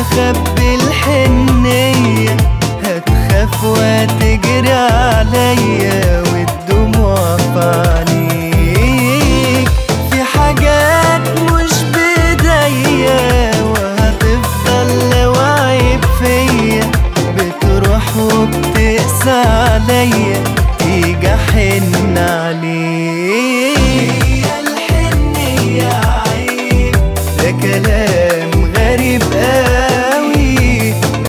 اخبي الحنية هتخاف وتجري عليا والدموع في عينيك في حاجات مش بايديا وهتفضل لو عيب فيا بتروح وبتقسى عليا تيجي احن عليك